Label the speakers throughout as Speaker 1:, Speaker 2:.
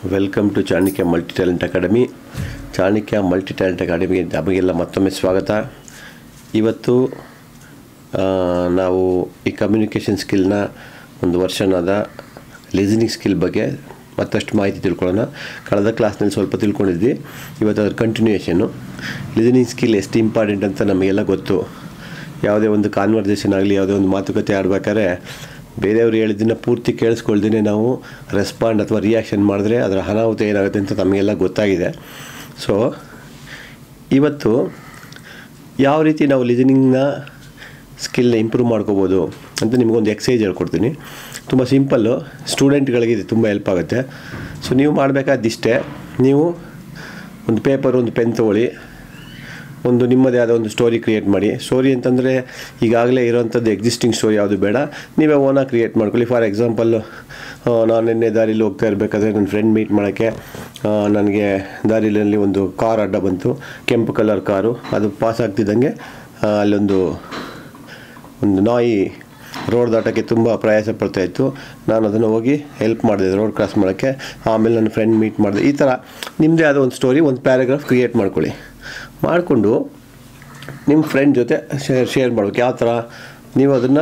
Speaker 1: welcome to Chanakya multi talent academy Chanakya multi talent ಅಕಾಡೆಮಿಗೆ ನಮಗೆಲ್ಲ ಮತ್ತೊಮ್ಮೆ ಸ್ವಾಗತ ಇವತ್ತು ಆ, ನಾವು ಈ ಕಮ್ಯುನಿಕೇಷನ್ ಸ್ಕಿಲ್ನ ಒಂದು ವರ್ಷನಾದ ಲಿಸನಿಂಗ್ ಸ್ಕಿಲ್ ಬಗ್ಗೆ ಮತ್ತಷ್ಟು ಮಾಹಿತಿ ತಿಳ್ಕೊಳ್ಳೋಣ ಕಳೆದ ಕ್ಲಾಸ್ನಲ್ಲಿ ಸ್ವಲ್ಪ ತಿಳ್ಕೊಂಡಿದ್ವಿ ಇವತ್ತು ಅದ್ರ ಕಂಟಿನ್ಯೂಯೇಷನ್ನು ಲಿಸನಿಂಗ್ ಸ್ಕಿಲ್ ಎಷ್ಟು ಇಂಪಾರ್ಟೆಂಟ್ ಅಂತ ನಮಗೆಲ್ಲ ಗೊತ್ತು ಯಾವುದೇ ಒಂದು ಕಾನ್ವರ್ಸೇಷನ್ ಆಗಲಿ ಯಾವುದೇ ಒಂದು ಮಾತುಕತೆ ಆಡ್ಬೇಕಾದ್ರೆ ಬೇರೆಯವ್ರು ಹೇಳಿದ್ದನ್ನು ಪೂರ್ತಿ ಕೇಳಿಸ್ಕೊಳ್ದೇ ನಾವು ರೆಸ್ಪಾಂಡ್ ಅಥವಾ ರಿಯಾಕ್ಷನ್ ಮಾಡಿದ್ರೆ ಅದರ ಅನಾಹುತ ಏನಾಗುತ್ತೆ ಅಂತ ನಮಗೆಲ್ಲ ಗೊತ್ತಾಗಿದೆ ಸೊ ಇವತ್ತು ಯಾವ ರೀತಿ ನಾವು ಲಿಸನಿಂಗ್ನ ಸ್ಕಿಲ್ನ ಇಂಪ್ರೂವ್ ಮಾಡ್ಕೋಬೋದು ಅಂತ ನಿಮಗೊಂದು ಎಕ್ಸಸೈಸ್ ಹೇಳ್ಕೊಡ್ತೀನಿ ತುಂಬ ಸಿಂಪಲ್ಲು ಸ್ಟೂಡೆಂಟ್ಗಳಿಗೆ ಇದು ತುಂಬ ಹೆಲ್ಪ್ ಆಗುತ್ತೆ ಸೊ ನೀವು ಮಾಡಬೇಕಾದಿಷ್ಟೇ ನೀವು ಒಂದು ಪೇಪರ್ ಒಂದು ಪೆನ್ ತೊಗೊಳ್ಳಿ ಒಂದು ನಿಮ್ಮದೇ ಆದ ಒಂದು ಸ್ಟೋರಿ ಕ್ರಿಯೇಟ್ ಮಾಡಿ ಸ್ಟೋರಿ ಅಂತಂದರೆ ಈಗಾಗಲೇ ಇರೋವಂಥದ್ದು ಎಕ್ಸಿಸ್ಟಿಂಗ್ ಸ್ಟೋರಿ ಯಾವುದು ಬೇಡ ನೀವೇ ಓನಾಗಿ ಕ್ರಿಯೇಟ್ ಮಾಡ್ಕೊಳ್ಳಿ ಫಾರ್ ಎಕ್ಸಾಂಪಲ್ಲು ನಾನು ನಿನ್ನೆ ದಾರಿಲಿ ಹೋಗ್ತಾ ಇರಬೇಕಾದ್ರೆ ನನ್ನ ಫ್ರೆಂಡ್ ಮೀಟ್ ಮಾಡೋಕ್ಕೆ ನನಗೆ ದಾರಿಯಲ್ಲಿ ಒಂದು ಕಾರ್ ಅಡ್ಡ ಬಂತು ಕೆಂಪು ಕಲರ್ ಕಾರು ಅದು ಪಾಸ್ ಆಗ್ತಿದ್ದಂಗೆ ಆ, ಅಲ್ಲೊಂದು ಒಂದು ನಾಯಿ ರೋಡ್ ದಾಟೋಕ್ಕೆ ತುಂಬ ಪ್ರಯಾಸ ಪಡ್ತಾ ಇತ್ತು ನಾನು ಅದನ್ನು ಹೋಗಿ ಹೆಲ್ಪ್ ಮಾಡಿದೆ ರೋಡ್ ಕ್ರಾಸ್ ಮಾಡೋಕ್ಕೆ ಆಮೇಲೆ ನನ್ನ ಫ್ರೆಂಡ್ ಮೀಟ್ ಮಾಡಿದೆ ಈ ಥರ ನಿಮ್ಮದೇ ಆದ ಒಂದು ಸ್ಟೋರಿ ಒಂದು ಪ್ಯಾರಾಗ್ರಾಫ್ ಕ್ರಿಯೇಟ್ ಮಾಡ್ಕೊಳ್ಳಿ ಮಾಡಿಕೊಂಡು ನಿಮ್ಮ ಫ್ರೆಂಡ್ ಜೊತೆ ಶೇರ್ ಶೇರ್ ಮಾಡ್ಬೇಕು ಯಾವ ಥರ ನೀವು ಅದನ್ನು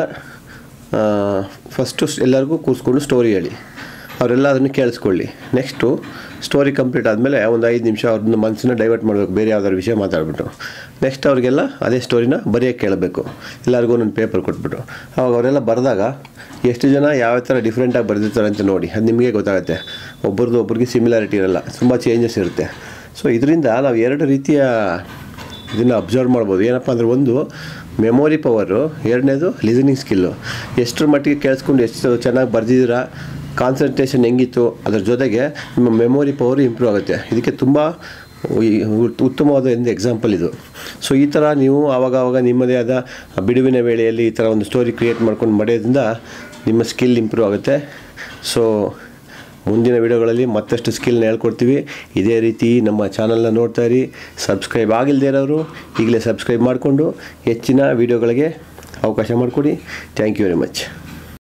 Speaker 1: ಫಸ್ಟು ಎಲ್ಲರಿಗೂ ಕೂರಿಸ್ಕೊಂಡು ಸ್ಟೋರಿ ಹೇಳಿ ಅವರೆಲ್ಲ ಅದನ್ನು ಕೇಳಿಸ್ಕೊಳ್ಳಿ ನೆಕ್ಸ್ಟು ಸ್ಟೋರಿ ಕಂಪ್ಲೀಟ್ ಆದಮೇಲೆ ಒಂದು ಐದು ನಿಮಿಷ ಅವ್ರನ್ನ ಮನಸ್ಸನ್ನ ಡೈವರ್ಟ್ ಮಾಡಬೇಕು ಬೇರೆ ಯಾವ್ದಾದ್ರು ವಿಷಯ ಮಾತಾಡ್ಬಿಟ್ಟು ನೆಕ್ಸ್ಟ್ ಅವ್ರಿಗೆಲ್ಲ ಅದೇ ಸ್ಟೋರಿನ ಬರೆಯೋಕ್ಕೆ ಕೇಳಬೇಕು ಎಲ್ಲರಿಗೂ ಒಂದೊಂದು ಪೇಪರ್ ಕೊಟ್ಬಿಟ್ಟು ಅವಾಗ ಅವರೆಲ್ಲ ಬರೆದಾಗ ಎಷ್ಟು ಜನ ಯಾವ ಥರ ಡಿಫ್ರೆಂಟಾಗಿ ಬರೆದಿರ್ತಾರೆ ಅಂತ ನೋಡಿ ಅದು ನಿಮಗೆ ಗೊತ್ತಾಗುತ್ತೆ ಒಬ್ರದ್ದು ಒಬ್ರಿಗೆ ಸಿಮಿಲಾರಿಟಿ ಇರಲ್ಲ ತುಂಬ ಚೇಂಜಸ್ ಇರುತ್ತೆ ಸೊ ಇದರಿಂದ ನಾವು ಎರಡು ರೀತಿಯ ಇದನ್ನು ಅಬ್ಸರ್ವ್ ಮಾಡ್ಬೋದು ಏನಪ್ಪ ಅಂದರೆ ಒಂದು ಮೆಮೊರಿ ಪವರು ಎರಡನೇದು ಲಿಸನಿಂಗ್ ಸ್ಕಿಲ್ಲು ಎಷ್ಟರ ಮಟ್ಟಿಗೆ ಕೇಳಿಸ್ಕೊಂಡು ಎಷ್ಟು ಚೆನ್ನಾಗಿ ಬರೆದಿದ್ದೀರಾ ಕಾನ್ಸಂಟ್ರೇಷನ್ ಹೆಂಗಿತ್ತು ಅದ್ರ ಜೊತೆಗೆ ನಿಮ್ಮ ಮೆಮೊರಿ ಪವರ್ ಇಂಪ್ರೂವ್ ಆಗುತ್ತೆ ಇದಕ್ಕೆ ತುಂಬ ಈ ಉತ್ತಮವಾದ ಒಂದು ಎಕ್ಸಾಂಪಲ್ ಇದು ಸೊ ಈ ಥರ ನೀವು ಆವಾಗ ಆವಾಗ ನಿಮ್ಮದೇ ಆದ ಬಿಡುವಿನ ವೇಳೆಯಲ್ಲಿ ಈ ಥರ ಒಂದು ಸ್ಟೋರಿ ಕ್ರಿಯೇಟ್ ಮಾಡ್ಕೊಂಡು ಮಾಡೋದ್ರಿಂದ ನಿಮ್ಮ ಸ್ಕಿಲ್ ಇಂಪ್ರೂವ್ ಆಗುತ್ತೆ ಸೊ ಮುಂದಿನ ವಿಡಿಯೋಗಳಲ್ಲಿ ಮತ್ತಷ್ಟು ಸ್ಕಿಲ್ನ ಹೇಳ್ಕೊಡ್ತೀವಿ ಇದೇ ರೀತಿ ನಮ್ಮ ಚಾನಲ್ನ ನೋಡ್ತಾ ಇರಿ ಸಬ್ಸ್ಕ್ರೈಬ್ ಆಗಿಲ್ಲದೆ ಇರೋರು ಈಗಲೇ ಸಬ್ಸ್ಕ್ರೈಬ್ ಮಾಡಿಕೊಂಡು ಹೆಚ್ಚಿನ ವಿಡಿಯೋಗಳಿಗೆ ಅವಕಾಶ ಮಾಡಿಕೊಡಿ ಥ್ಯಾಂಕ್ ಯು ವೆರಿ ಮಚ್